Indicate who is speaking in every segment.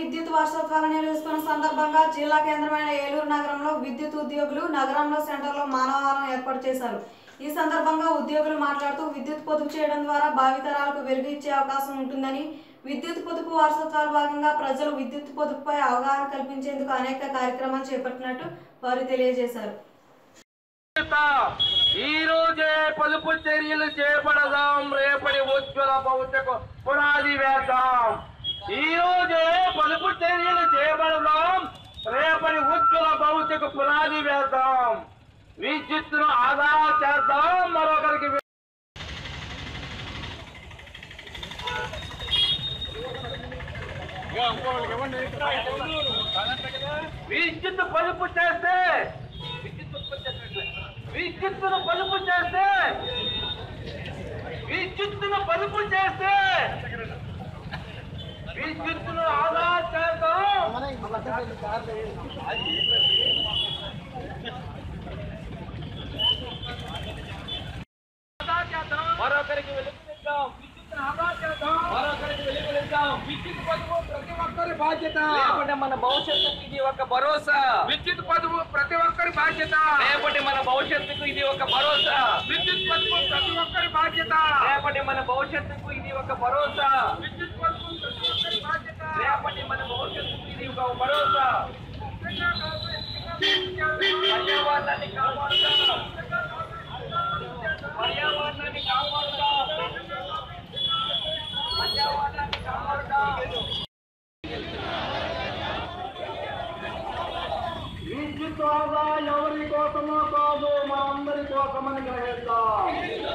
Speaker 1: విద్యుత్ వార్షోత్సవాలు నిర్వహిస్తున్న సందర్భంగా జిల్లా కేంద్రమైన ఏలూరు నగరంలో విద్యుత్ ఉద్యోగులు నగరంలో సెంటర్లో మానవహారం ఏర్పాటు చేశారు ఈ సందర్భంగా ఉద్యోగులు మాట్లాడుతూ విద్యుత్ పొదుపు చేయడం ద్వారా భావితరాలకు వెలుగు ఇచ్చే అవకాశం ఉంటుందని విద్యుత్ పొదుపు వార్షోత్సవాల భాగంగా ప్రజలు విద్యుత్ పొదుపుపై అవగాహన కల్పించేందుకు అనేక కార్యక్రమాలు చేపట్టినట్టు వారు తెలియజేశారు
Speaker 2: ఈ రోజే పొదుపు చర్యలు చేపడదాం రేపటి ఉజ్వల భవిష్యత్తు పునాది వేద్దాం ఈ రోజే పొదుపు చర్యలు చేపడదాం రేపటి ఉజ్వల భవిష్యత్తు పునాది వేద్దాం విద్యుత్తును ఆదా చేద్దాం మరొకరికి వి- విద్యుత్ పొదుపు చేస్తే విద్యుత్ ఉత్పత్తి చేసినట్లే. విద్యుత్తును పొదుపు చేస్తే విద్యుత్తును పొదుపు చేస్తే విద్యుత్తును ఆదా చేద్దాం ఆదా చేద్దాం. మరొకరికి వెలుగునిద్దాం విద్యుత్తును ఆదా చేద్దాం మరొకరికి వెలుగునిద్దాం విద్యుత్ పొదుపు ప్రతి ఒక్కరి బాధ్యత
Speaker 3: లేకుంటే మన భవిష్యత్తుకు ఇది ఒక భరోసా
Speaker 2: విద్యుత్ పొదుపు ప్రతి ఒక్కరి బాధ్యత
Speaker 3: రేపటి మన భవిష్యత్తుకు ఇది ఒక భరోసా
Speaker 2: విద్యుత్ పొదుపు ప్రతి ఒక్కరి బాధ్యత
Speaker 3: రేపటి మన భవిష్యత్తుకు ఇది ఒక భరోసా
Speaker 2: విద్యుత్ పొదుపు ప్రతి ఒక్కరి బాధ్యత
Speaker 3: రేపటి మన భవిష్యత్తుకు ఇది ఒక భరోసా పర్యావరణాన్ని కాపాడుతాం పర్యావరణాన్ని కాపాడుతాం పర్యావరణాన్ని కాపాడుతాం
Speaker 2: విద్యుత్ ఆదా ఎవరి కోసమో కాదు మా అందరి కోసమని గ్రహిద్దాం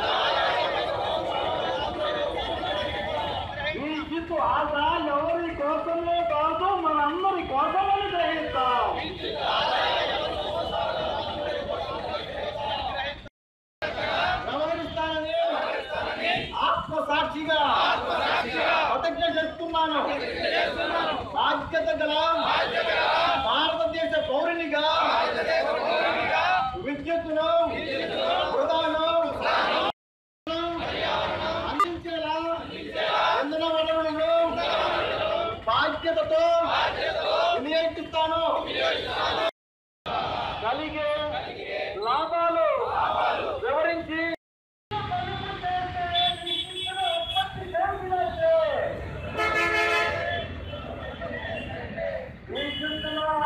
Speaker 2: విద్యుత్ ఆదా ఎవరి కోసమో కాదు మనందరి కోసమని గ్రహిద్దాం గౌరవిస్తానని ఆత్మసాక్షిగా ప్రతిజ్ఞ చేస్తున్నాను బాధ్యత గల భారతదేశ పౌరునిగా విద్యుత్తును వృధాను అందించేలా ఇంధన వనరులను బాధ్యతతో వినియోగిస్తాను కలిగే లాభాలు వివరించి విద్యుత్తును